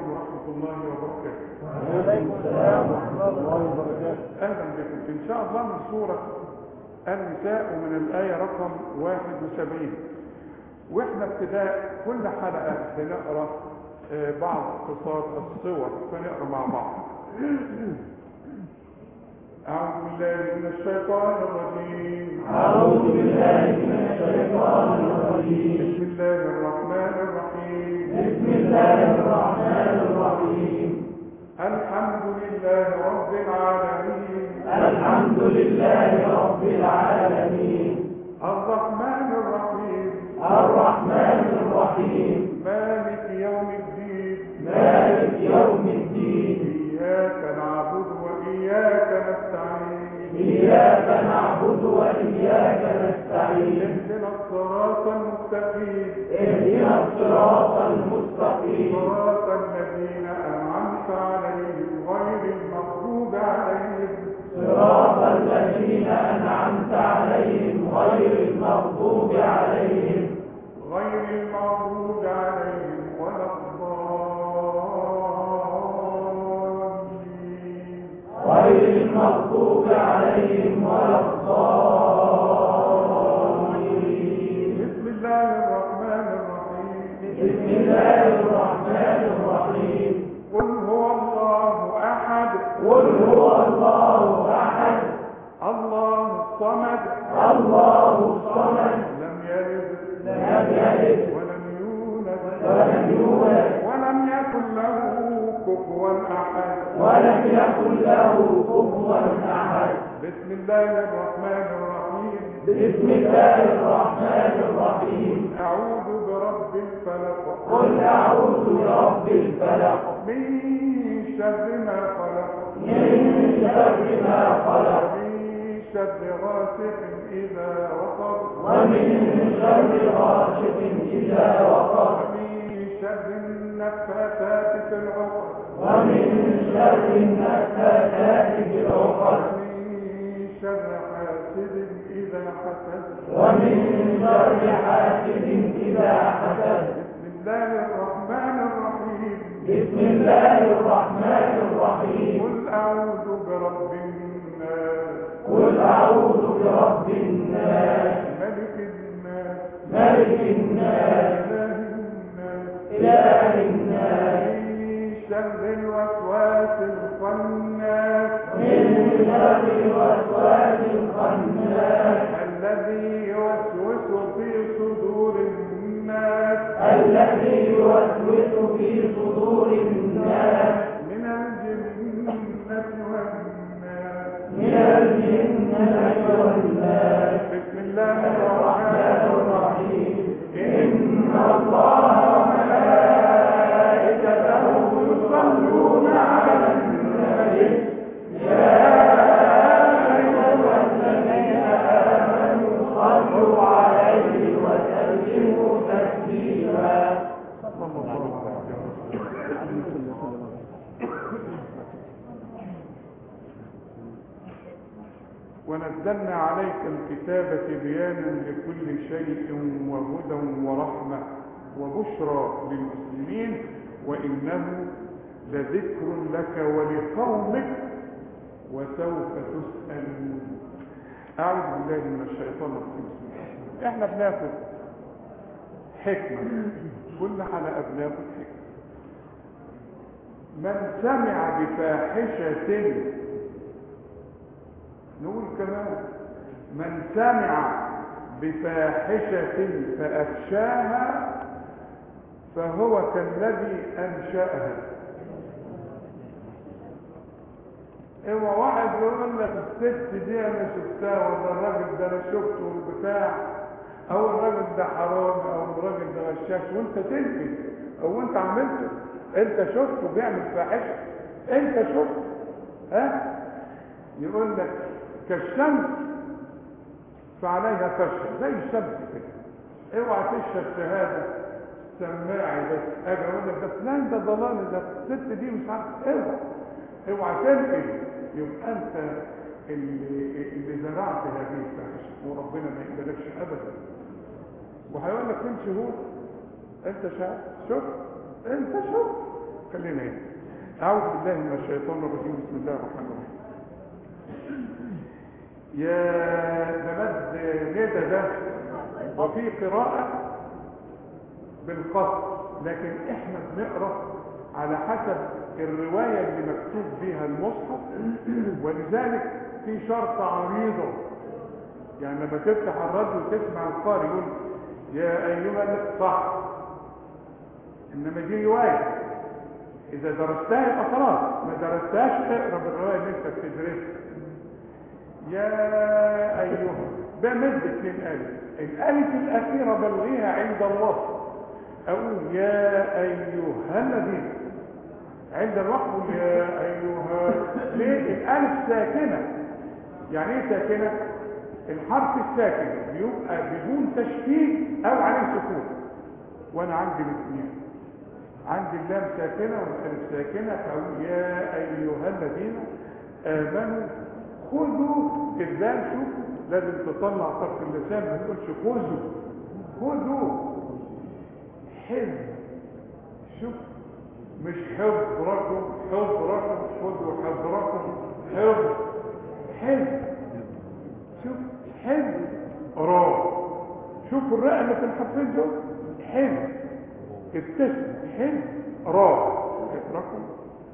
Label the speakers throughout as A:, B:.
A: ورحمة الله وبركاته
B: وعليكم السلام ورحمة الله وبركاته
A: أهلا بكم إن شاء الله من سورة النساء ومن الآية رقم 71 وإحنا ابتداء كل حلقة بنقرأ آه، بعض قصص الصور فنقرأ مع بعض أعوذ بالله من الشيطان الرجيم
B: أعوذ بالله من الشيطان الرجيم
A: بسم الله الرحمن الرحيم
B: بسم الله الرحمن الرحيم
A: الحمد لله رب العالمين
B: الحمد لله رب العالمين
A: الرحمن الرحيم
B: الرحمن الرحيم
A: مالك يوم الدين
B: مالك يوم الدين
A: إياك نعبد وإياك نستعين
B: إياك نعبد وإياك نستعين
A: اهدنا الصراط المستقيم
B: اهدنا الصراط المستقيم
A: صراط الذين أنعمت عليهم غير المغضوب عليهم
B: صراط الذين أنعمت عليهم غير المغضوب عليهم
A: غير المغضوب عليهم ولا الضالين
B: غير المغضوب عليهم ولا الضالين
A: بسم الله الرحمن الرحيم
B: بسم الله الرحمن الرحيم
A: قل هو الله أحد
B: قل هو الله أحد
A: الله الصمد
B: الله الصمد
A: لم يلد
B: لم يلد
A: ولم يولد
B: ولم يولد
A: ولم يكن له كفوا أحد
B: ولم يكن له كفوا أحد
A: بسم الله الرحمن الرحيم
B: بسم الله الرحمن الرحيم
A: أعوذ برب الفلق
B: قل أعوذ برب الفلق
A: من شر ما خلق
B: من شر ما خلق
A: ومن شر غاسق إذا وقب
B: ومن شر غاشق إذا وقب
A: ومن شر النفاثات في العقد
B: ومن شر النفاثات في العقد
A: ومن شر حاسد إذا حسد
B: ومن شر حاسد إذا حسد
A: بسم الله الرحمن الرحيم
B: بسم الله الرحمن الرحيم
A: قل أعوذ برب الناس
B: قل أعوذ برب الناس
A: ملك الناس
B: ملك الناس
A: إله الناس
B: إله الناس
A: من شر الوسواس الخناس
B: من شر الوسواس الخناس
A: الذي يوسوس في صدور الناس
B: الذي يوسوس في صدور الناس
A: من الجنة والناس
B: من الجنة والناس
A: بسم الله
B: الرحمن
A: الرحمن
B: الرحيم إن الله وملائكته يصلون على النبي يا أيها الذين آمنوا صلوا عليه وسلموا تسليما
A: ونزلنا عليك الكتاب بيانا لكل شيء وهدى ورحمة وبشرى للمسلمين وإنه لذكر لك ولقومك وسوف تسألون أعوذ بالله من الشيطان الرجيم بسم الله. احنا بناخد حكمة كل حلقة بناخد حكمة من سمع بفاحشة نقول كمان من سمع بفاحشة فأفشاها فهو كالذي أنشأها اوعى واحد يقول لك الست دي انا شفتها ولا الراجل ده انا شفته والبتاع او الراجل ده حرامي او الراجل ده غشاش وانت تنفي او انت عملته انت شفته بيعمل فاحشه انت شفته ها يقول لك كالشمس فعليها فشل زي الشمس كده اوعى تشهد شهاده سماعي بس اجي اقول لك بس لا ده ضلال ده الست دي مش عارف اوعى اوعى تنقل يبقى انت اللي اللي زرعت هذه الفاحشه وربنا ما يقبلكش ابدا وهيقول لك من شهور انت شايف شوف انت شوف خلينا هنا أعوذ بالله من الشيطان الرجيم بسم الله الرحمن الرحيم يا ده مد ندى ده وفي قراءة بالقصر لكن احنا بنقرأ على حسب الرواية اللي مكتوب بها المصحف ولذلك في شرطة عريضة يعني لما تفتح الراديو وتسمع القارئ يقول يا أيها ال- صح إنما دي رواية إذا درستها يبقى خلاص ما درستهاش اقرا بالرواية اللي أنت بتدرسها يا أيها بمد اتنين ألف الألف الأخيرة بلغيها عند الوصف أقول يا أيها الذين عند الوقف يا أيها ليه الألف ساكنة يعني إيه ساكنة الحرف الساكن بيبقى بدون تشكيل أو عليه سكون وأنا عندي الاثنين عندي اللام ساكنة والألف ساكنة فأقول يا أيها الذين آمنوا خذوا الذال شوفوا لازم تطلع طرف اللسان ما تقولش خذوا خذوا حزب شوف مش حضركم حضركم خذوا حضركم حضر حزب شوف حزب را شوف الراء اللي في الحرفين دول حزب ابتسم حزب را حضركم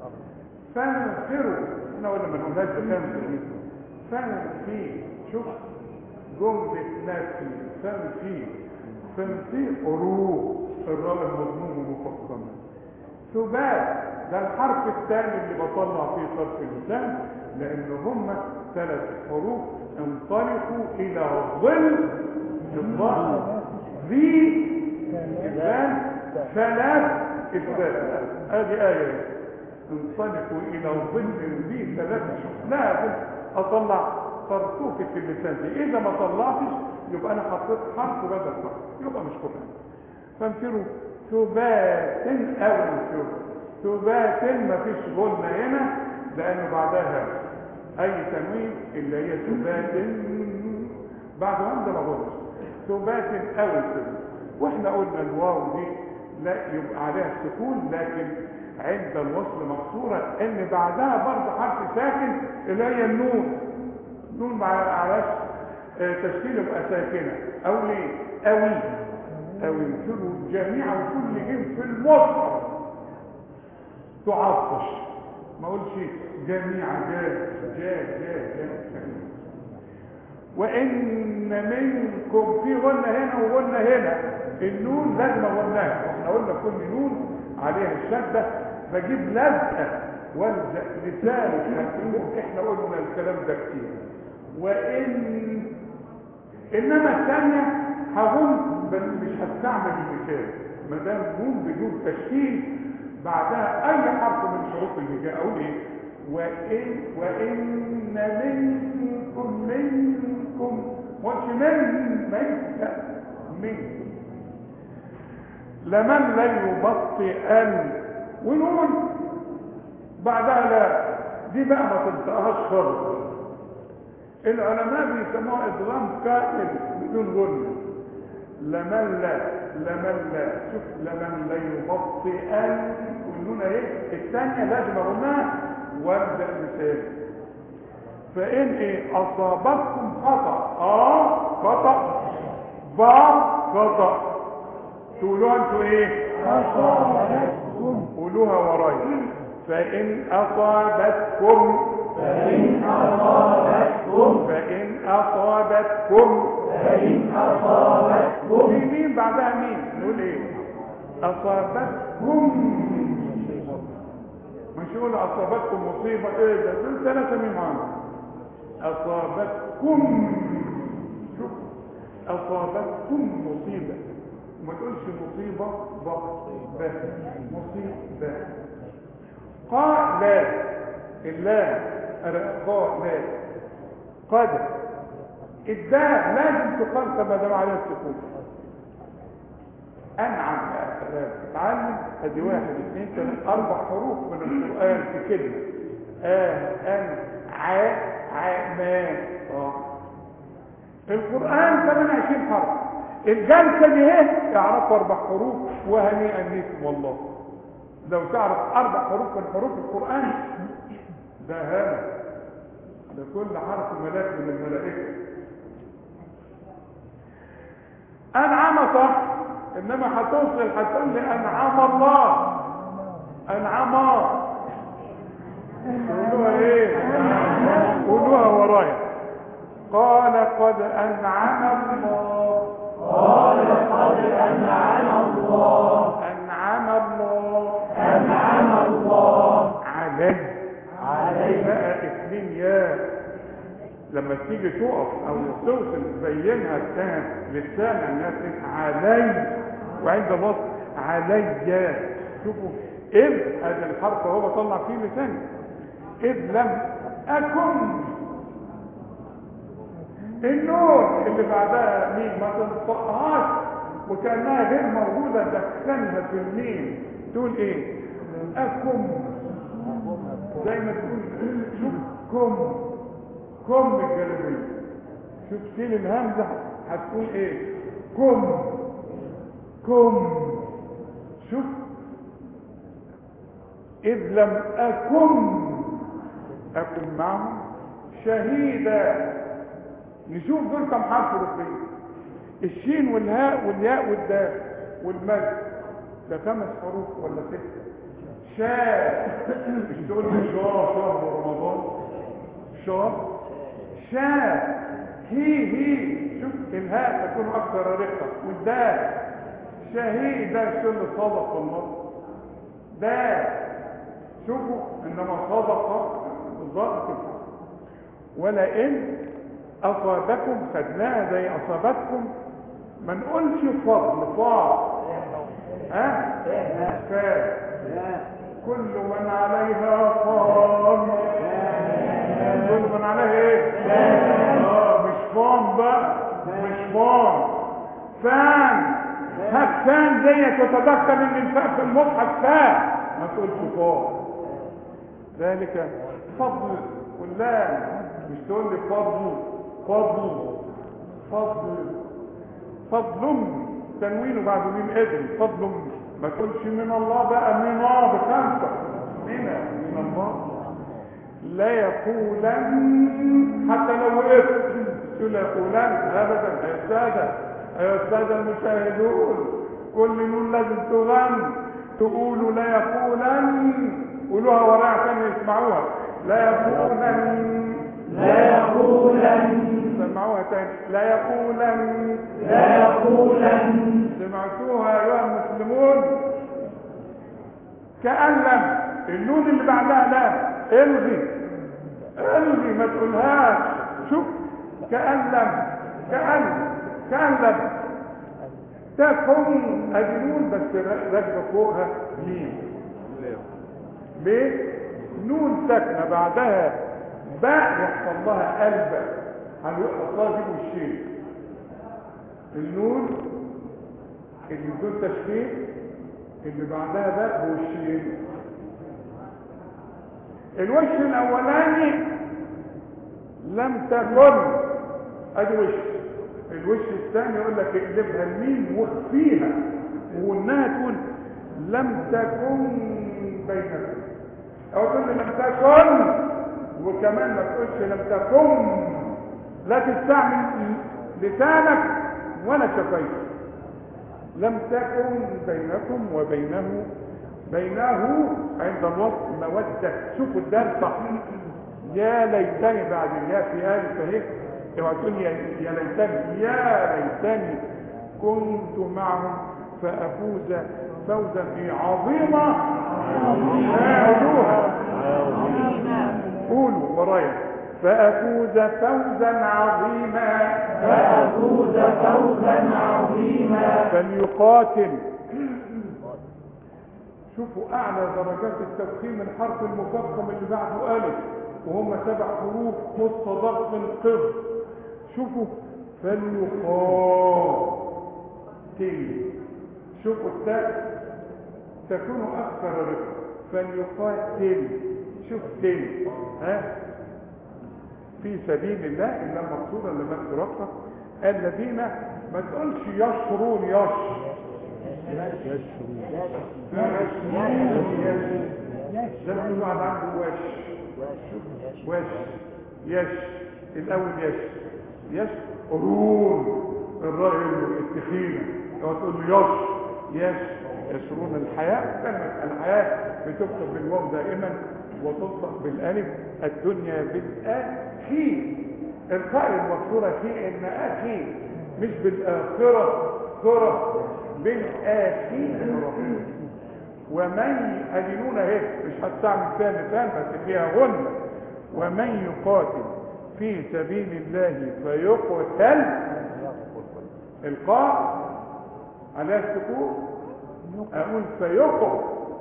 A: فانفروا احنا ولا ما نقولهاش بخمسه فانفي شوف جملة نفي فانفي فانفي روح الراء المضموم مفخمة ثبات ده الحرف الثاني اللي بطلع فيه طرف اللسان لان هم ثلاث حروف انطلقوا الى ظل الظهر ذي الذال ثلاث الثالث ادي ايه انطلقوا الى ظل ذي ثلاث شوف لازم اطلع طرطوفة في اللسان دي اذا ما طلعتش يبقى انا حطيت حرف بدل حرف يبقى مش قرآن فانفروا ثبات او انفروا ثبات ما فيش غنى هنا لانه بعدها اي تنوين اللي هي ثبات بعد همزه ما غنش ثبات او انفروا واحنا قلنا الواو دي لا يبقى عليها السكون لكن عند الوصل مكسورة ان بعدها برضه حرف ساكن اللي هي النون نون مع علاش تشكيل يبقى ساكنة او ليه اوي او ينفروا جميعا كل جيم في المصحف تعطش ما اقولش جميعا جاء جاء جاء جاء وان منكم في غنة هنا وغنة هنا النون لازم غناها واحنا قلنا كل نون عليها الشدة بجيب لزقة والزق لسانك احنا قلنا الكلام ده كتير وان انما الثانية هقول بس مش هستعمل المثال ما دام نون بدون تشكيل بعدها اي حرف من الحروف اللي جاء اقول ايه وان وان منكم منكم وش من من من لمن لا يبطئن ونقول بعدها لا دي بقى ما تنطقهاش خالص العلماء بيسموها ادغام كامل بدون غنى لمن لا لمن لا شوف لمن لا يبطئن والنون اهي الثانيه لازم اقولها وابدا مثال فان ايه اصابتكم خطا اه خطا بعض خطا تقولوها انتوا ايه
B: أصابتكم
A: قولوها ورايا فان اصابتكم
B: فإن أصابتكم
A: فان اصابتكم
B: فإن أصابتكم
A: في مين بعدها مين نقول ايه اصابتكم مش يقول اصابتكم مصيبه ايه ده دول ثلاثه مين معانا اصابتكم شوف اصابتكم مصيبه ما تقولش مصيبه ضغط بس مصيبه قال لا اللام قال لا قدر الداء لازم تقال كما دام عليها السكون انعم يا سلام اتعلم ادي واحد اثنين ثلاثة اربع حروف من القران في كلمه آه ان ع ع ما اه القران 28 حرف الجلسه دي ايه يعرفوا اربع حروف وهنيئا ليكم والله لو تعرف اربع حروف من حروف القران ده هذا ده كل حرف ملاك من الملائكه انعم صح انما هتوصل هتقول لي انعم الله انعم قولوها ايه قولوها ورايا قال قد انعم الله
B: قال قد أنعم الله
A: انعم الله
B: أنعم الله
A: علي
B: علي
A: بقى اتنين يا لما تيجي تقف او توصل تبينها لسان لسان الناس علي وعند الوصف علي شوفوا اذ هذا الحرف هو بطلع فيه لساني اذ لم اكن النور اللي بعدها مين ما تنطقهاش وكانها غير موجوده دخلها في الميم تقول ايه اكم زي ما تقول شوف كم كم الجلبية شوف شيل الهمزة هتقول ايه كم كم شوف إذ لم أكن أكن معهم شهيدا نشوف دول كم حرف رفيع الشين والهاء والياء والدال والمد ده خمس حروف ولا ستة شاء مش تقول لي شهر شهر رمضان شهر شاء هي هي شوف الهاء تكون اكثر رقه والدال شهيد ده شو اللي صدق النص ده شوفوا انما صدق بالظبط كده ولئن اصابكم خدناها زي اصابتكم ما نقولش فضل فاض ها فا كل من عليها فان كل من عليها ايه اه مش فان بقى مش فان فان هات فان ديت وتذكر ان الفاء في المصحف فان ما تقولش فان ذلك فضل واللام مش تقول لي فضل فضل فضل فضل تنوين وبعد مين ادم فضل ما تقولش من الله بقى من الله بخمسة من من الله لا يقولن حتى لو وقفت تقول لا يقولن ابدا يا السادة يا السادة المشاهدون كل نون لازم تغن تقولوا لا يقولن قولوها وراء عشان يسمعوها لا يقولن
B: لا يقولن
A: سمعوها تاني لا يقولن
B: لا يقولن
A: سمعتوها ايها المسلمون كأن لم النون اللي بعدها لام الغي الغي ما تقولهاش شوف كأن لم كأن كأن لم تكن ادي نون بس راكبه فوقها ميم ليه؟ نون ساكنه بعدها باء يحصل لها قلب هنحطها دي والشين النون اللي بدون تشكيل اللي بعدها باء والشين الوش الاولاني لم تكن ادي وش الوش الثاني يقول لك اقلبها الميم واخفيها وانها تقول لم تكن بينكم او تقول لي لم تكن وكمان ما تقولش لم تكن لا تستعمل لسانك ولا شفيتك لم تكن بينكم وبينه بينه عند الوصف مودة شوفوا الدال صح يا ليتني بعد الياء في هذه فهيك اوعى تقول يا يا ليتني يا ليتني كنت معهم فافوز فوزا في عظيمه قولوها قولوا ورايا فافوز فوزا عظيما
B: فأفوز فوزا عظيما
A: فليقاتل شوفوا اعلى درجات التفخيم الحرف المفخم اللي بعده الف وهم سبع حروف نص ضغط قر شوفوا فليقاتل شوفوا التاء تكون اكثر رفق فليقاتل شوف تل ها في سبيل الله الا المقصوده اللي ما ترقق الذين ما تقولش يشرون يش ده كل واحد عنده وش وش يش الاول يش يش قرون الراي التخينه لو تقول له يش يش يشرون الحياه كلمه الحياه بتكتب بالواو دائما وتنطق بالالف الدنيا بالاخي القاء المكسوره في ان اخي مش بالاخره خره بالاخي ومن أدينون اهي مش هتستعمل فيها مثال بس فيها غنة ومن يقاتل في سبيل الله فيقتل القاء على السكون اقول فيقتل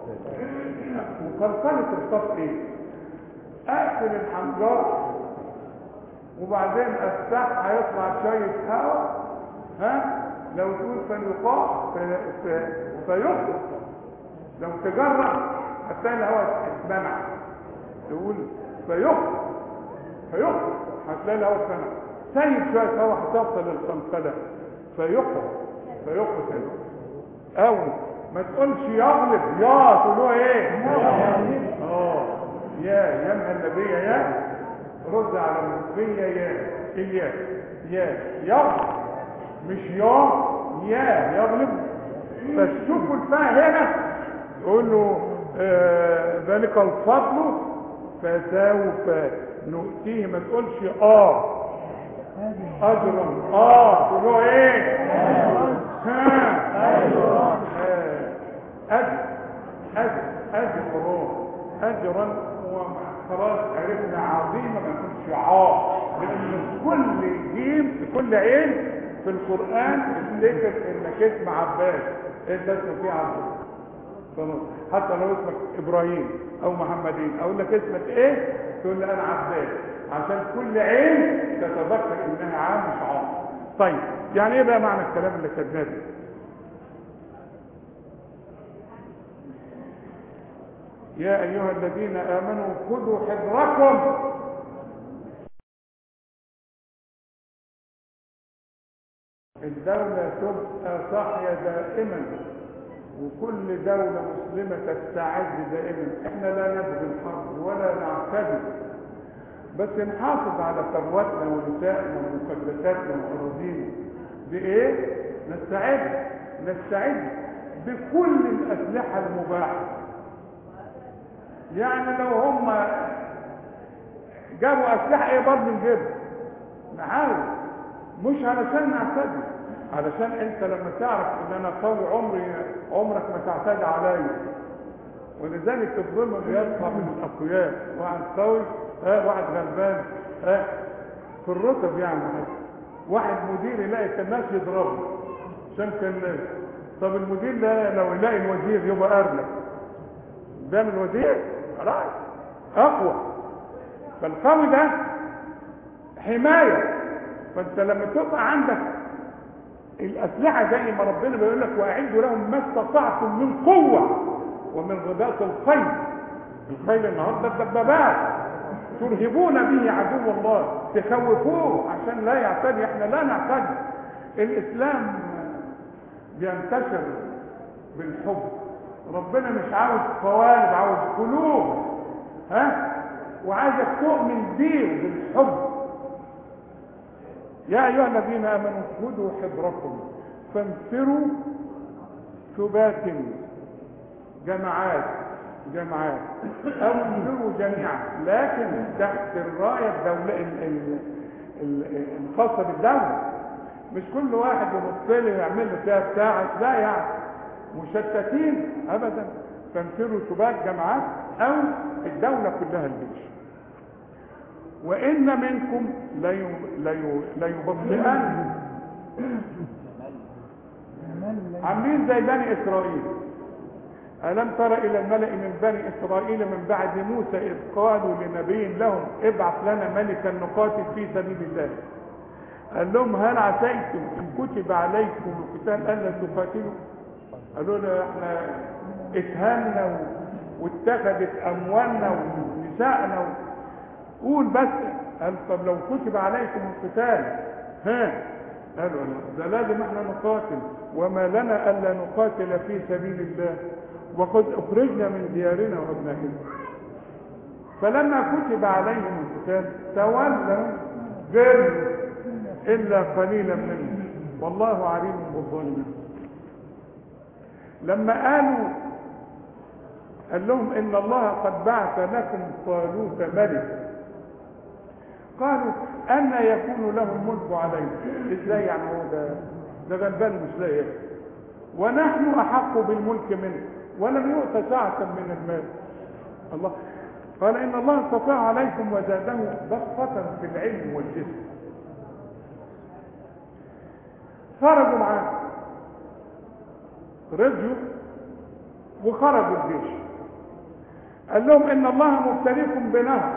A: وقلقلة الصف ايه اقفل الحنجرة وبعدين افتح هيطلع شوية هواء ها لو تقول فليقاء فيقتل لو تجرب هتلاقي الهواء اتمنع تقول فيخرج فيخرج هتلاقي الهواء اتمنع سيب شويه هواء هتوصل للقنقله فيخرج فيخرج او ما تقولش يغلب يا تقولوا ايه اه يا يا من النبي يا رد على المصريه يا الياء يا يغلب مش يا يا يغلب فشوفوا الفاء هنا يقول له آه ذلك الفضل فسوف نؤتيه ما تقولش اه اجرا اه تقول له ايه ها اجر اجر اجر اجرا وخلاص عرفنا عظيمه ما تكونش عار لان كل جيم في كل عين في القران افتكر انك اسم عباس انت اسمك ايه عباس خلاص حتى لو اسمك ابراهيم او محمدين اقول لك اسمك ايه تقول لي انا عباس عشان كل عين تتذكر انها عام مش عام طيب يعني ايه بقى معنى الكلام اللي كتبناه ده يا ايها الذين امنوا خذوا حذركم الدولة تبقى صاحية دائما وكل دولة مسلمة تستعد دائما احنا لا نبغي الحرب ولا نعتدي بس نحافظ على ثرواتنا ونسائنا ومقدساتنا وأراضينا بإيه؟ نستعد نستعد بكل الأسلحة المباحة يعني لو هم جابوا أسلحة إيه برضه نجيبها نحاول مش علشان نعتدي علشان انت لما تعرف ان انا قوي عمري عمرك ما تعتدي عليا ولذلك الظلم بيبقى من الاقوياء واحد قوي اه واحد غلبان اه في الرتب يعني واحد مدير يلاقي الناس يضربه عشان كان طب المدير ده لو يلاقي الوزير يبقى ارنب قدام الوزير خلاص اقوى فالقوي ده حمايه فانت لما تبقى عندك الاسلحه زي ما ربنا بيقول لك واعدوا لهم ما استطعتم من قوه ومن رباط الخيل الخيل النهارده الدبابات ترهبون به عدو الله تخوفوه عشان لا يعتدي احنا لا نعتدي الاسلام بينتشر بالحب ربنا مش عاوز قوالب عاوز قلوب ها وعايزك تؤمن بيه بالحب يا ايها الذين امنوا خذوا حذركم فانفروا ثبات جماعات جماعات او انفروا جميعا لكن تحت الرايه الدوله الخاصه بالدوله مش كل واحد يبص لي ويعمل لي فيها بتاع لا يعني مشتتين ابدا فانفروا ثبات جماعات او الدوله كلها الجيش وان منكم ليبطئن عاملين زي بني اسرائيل الم تر الى الملا من بني اسرائيل من بعد موسى اذ قالوا لنبي لهم ابعث لنا ملكا نقاتل في سبيل الله قال لهم هل عسيتم ان كتب عليكم القتال الا تقاتلوا قالوا له احنا اتهمنا واتخذت اموالنا ونسائنا و... قول بس قال طب لو كتب عليكم القتال ها قالوا لا ده لازم احنا نقاتل وما لنا الا نقاتل في سبيل الله وقد اخرجنا من ديارنا وابنائنا فلما كتب عليهم القتال تولوا جروا الا قليلا منهم والله عليم بالظالمين لما قالوا قال لهم ان الله قد بعث لكم طالوت ملك قالوا أن يكون له الملك علينا ازاي يعني هو ده ده غلبان مش لاقي ياكل. ونحن احق بالملك منه ولم يؤت سعة من المال الله قال ان الله اصطفاه عليكم وزاده بسطة في العلم والجسم خرجوا معاه رجعوا وخرجوا الجيش قال لهم ان الله مبتليكم بنهر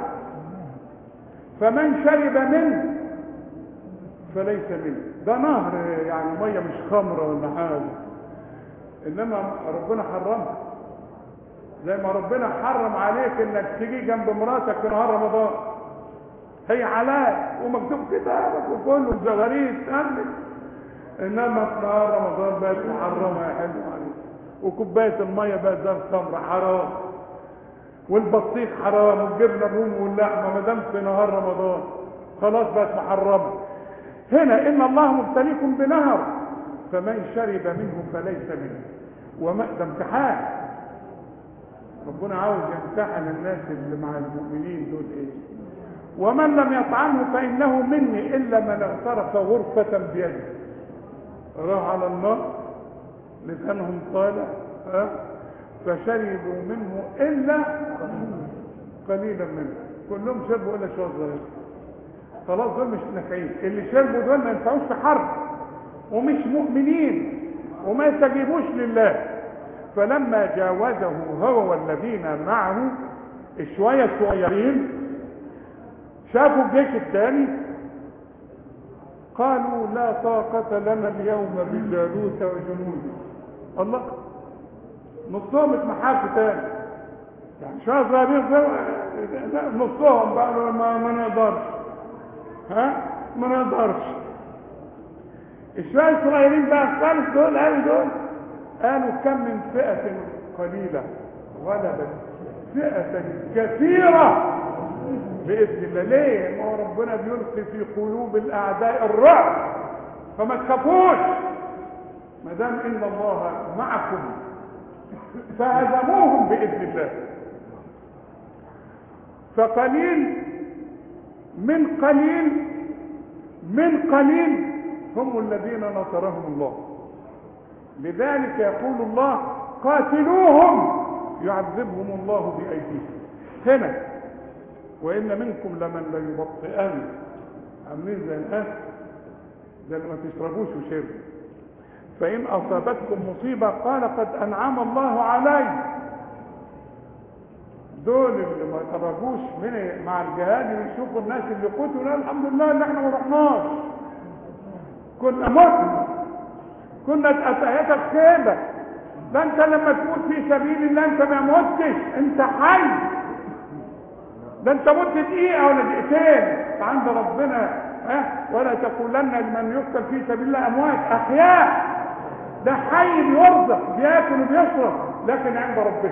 A: فمن شرب منه فليس منه ده نهر يعني ميه مش خمره ولا حاجه انما ربنا حرمها زي ما ربنا حرم عليك انك تيجي جنب مراتك في نهار رمضان هي حلال ومكتوب كتابك وكله زغاريد تأمن انما في نهار رمضان بقت محرمه يا حلو عليك وكوبايه الميه بقت زي الخمر حرام والبطيخ حرام والجبنه الروم واللحمه ما دام في نهار رمضان خلاص بقت محرمه هنا ان الله مبتليكم بنهر فمن شرب منه فليس منه وما ده امتحان ربنا عاوز يمتحن الناس اللي مع المؤمنين دول ايه ومن لم يطعمه فانه مني الا من اغترف غرفه بيده راح على النار لسانهم طالع ها فشربوا منه الا قليلا منه كلهم شربوا الا شويه صغير خلاص دول مش نافعين اللي شربوا دول ما ينفعوش في حرب ومش مؤمنين وما يستجيبوش لله فلما جاوزه هو والذين معه شويه صغيرين شافوا الجيش الثاني قالوا لا طاقة لنا اليوم بجالوت وجنوده الله نصهم اتمحاكوا تاني يعني شوية صغيرين نصهم بقى ما, ما نقدرش ها ما نقدرش الشوية الصغيرين بقى الخالص دول قالوا دول قالوا كم من فئة قليلة غلبت فئة كثيرة بإذن الله ليه؟ ما هو ربنا بيلقي في قلوب الأعداء الرعب فما تخافوش ما دام إن الله معكم فهزموهم بإذن الله فقليل من قليل من قليل هم الذين نصرهم الله لذلك يقول الله قاتلوهم يعذبهم الله بأيديهم هنا وإن منكم لمن ليبطئن عاملين زي الناس زي اللي ما تشربوش وشربوا فإن أصابتكم مصيبة قال قد أنعم الله علي دول اللي ما خرجوش من مع الجهاد ويشوفوا الناس اللي قتلوا لا الحمد لله ان احنا ما رحناش كنا متنا كنا اتأيتك خيبة ده انت لما تموت في سبيل الله انت ما متش انت حي ده انت مت دقيقة ولا دقيقتين عند ربنا ها ولا تقولن لمن يقتل في سبيل الله اموات احياء ده حي بيرزق بياكل وبيشرب لكن عند ربه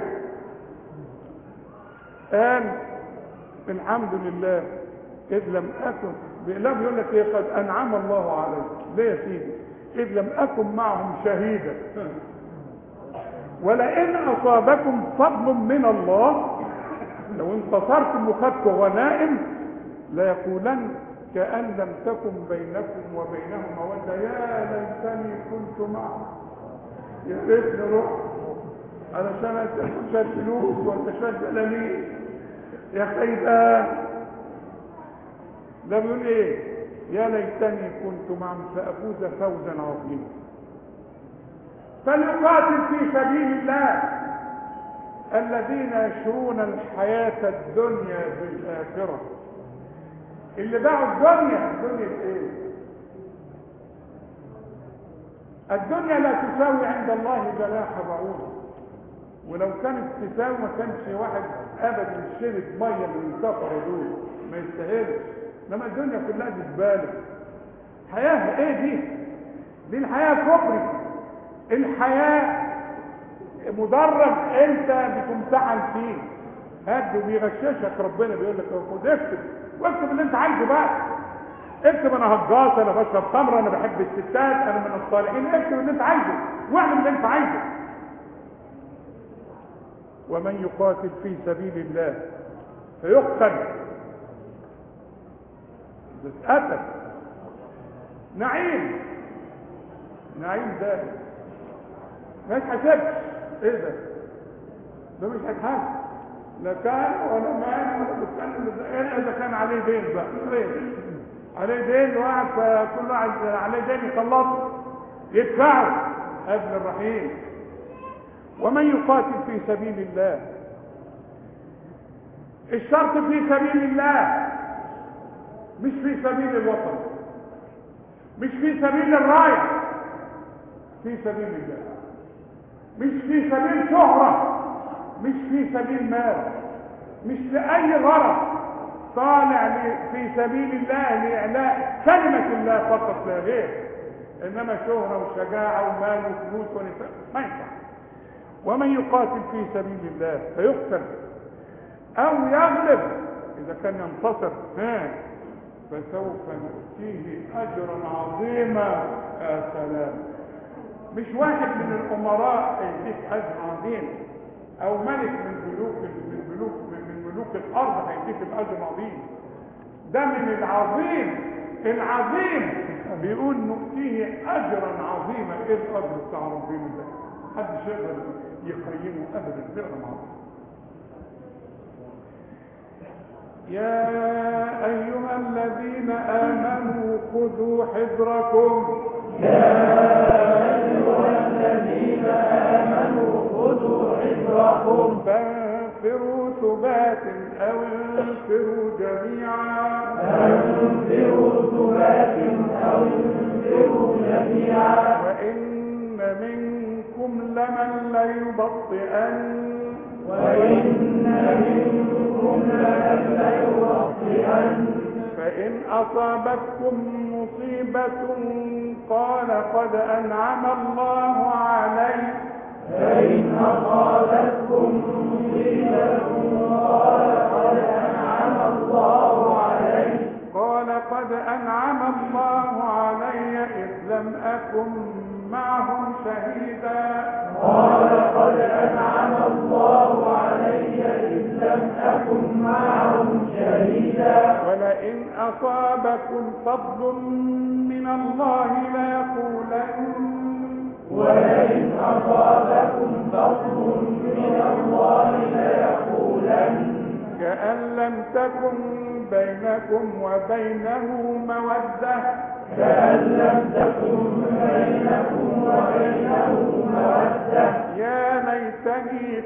A: قال الحمد لله اذ لم اكن لا بيقول لك ايه قد انعم الله عليك ليه يا سيدي اذ لم اكن معهم شهيدا ولئن اصابكم فضل من الله لو انتصرتم وخدتوا غنائم ليقولن كأن لم تكن بينكم وبينهم مودة يا ليتني كنت معهم يا ريتني رحت علشان انت شاد فلوس وانت شاد بلامين يا خيبان ده بيقول ايه يا ليتني كنت معهم فافوز فوزا عظيما فليقاتل في سبيل الله الذين يشرون الحياة الدنيا بالآخرة اللي باعوا الدنيا الدنيا ايه الدنيا لا تساوي عند الله جناح بعوضة ولو كانت تساوي ما كانش واحد ابدا شرب ميه من السفر دول ما يستاهلش انما الدنيا كلها دي زباله حياه ايه دي دي الحياة كفري الحياة مدرج انت بتمتحن فيه هاد وبيغششك ربنا بيقول لك خد اكتب واكتب اللي انت عايزه بقى اكتب انا هجاص انا بشرب خمر انا بحب الستات انا من الصالحين اكتب اللي انت عايزه واعمل اللي انت عايزه ومن يقاتل في سبيل الله فيقتل اتقتل نعيم نعيم ده ما يتحسبش ايه ده ده مش هيتحسب لا كان ولا مال ولا بيتكلم الا اذا كان عليه دين بقى دين عليه دين واحد فكل واحد عليه دين يخلصه يدفعه ابن الرحيم ومن يقاتل في سبيل الله الشرط في سبيل الله مش في سبيل الوطن مش في سبيل الرايه في سبيل الله مش في سبيل شهرة مش في سبيل مال مش لأي غرض طالع في سبيل الله لإعلاء كلمة الله فقط لا غير إنما شهرة وشجاعة ومال وفلوس ونساء ما ينفع ومن يقاتل في سبيل الله فيقتل أو يغلب إذا كان ينتصر ها فسوف نؤتيه أجرا عظيما يا سلام مش واحد من الامراء هيديك اجر عظيم او ملك من ملوك من ملوك من ملوك الارض هيديك الاجر العظيم ده من العظيم العظيم بيقول نؤتيه اجرا عظيما ايه الاجر بتاع ربنا ده محدش يقدر يقيمه ابدا فعلا عظيم يا ايها الذين امنوا خذوا حذركم
B: الذين آمنوا خذوا حذركم
A: فانفروا ثبات او انفروا جميعا
B: فانفروا ثبات أو انفروا جميعا
A: وان منكم لمن ليبطئن
B: وإن منكم لمن ليبطئن
A: فإن أصابتكم مصيبة قال قد أنعم الله علي
B: فإن أصابتكم مصيبة قال قد أنعم الله علي
A: قال قد أنعم الله علي إذ لم أكن معهم شهيدا
B: قال قد أنعم الله علي إذ لم أكن معهم شهيدا
A: ولئن أصابكم فضل من الله ليقولن
B: ولئن أصابكم فضل من الله ليقولن
A: كأن لم تكن بينكم وبينه مودة
B: كأن لم تكن بينكم وبينه مودة
A: يا ليتني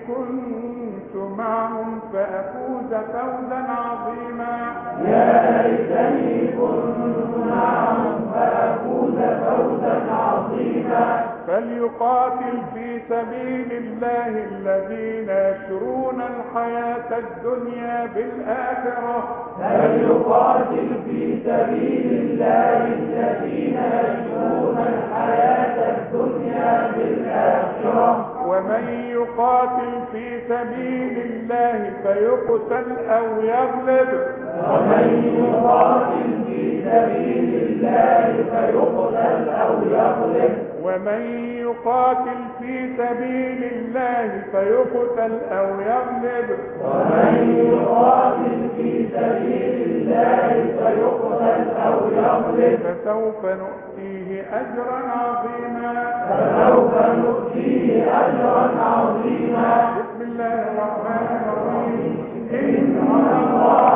A: كنت معهم فأفوز فوزا عظيما
B: يا ليتني كنت معهم فأفوز فوزا عظيما
A: فليقاتل في سبيل الله الذين يشرون الحياة الدنيا بالآخرة
B: فليقاتل في سبيل الله الذين يشرون الحياة الدنيا بالآخرة
A: ومن يقاتل في سبيل الله فيقتل أو يغلب
B: ومن يقاتل في سبيل الله فيقتل أو يغلب
A: ومن يقاتل في سبيل الله فيقتل أو يغلب
B: ومن يقاتل في سبيل الله فيقتل أو يغلب
A: فسوف نؤتيه أجرا عظيما
B: فسوف نؤتيه أجرا عظيما
A: بسم الله الرحمن الرحيم
B: إن الله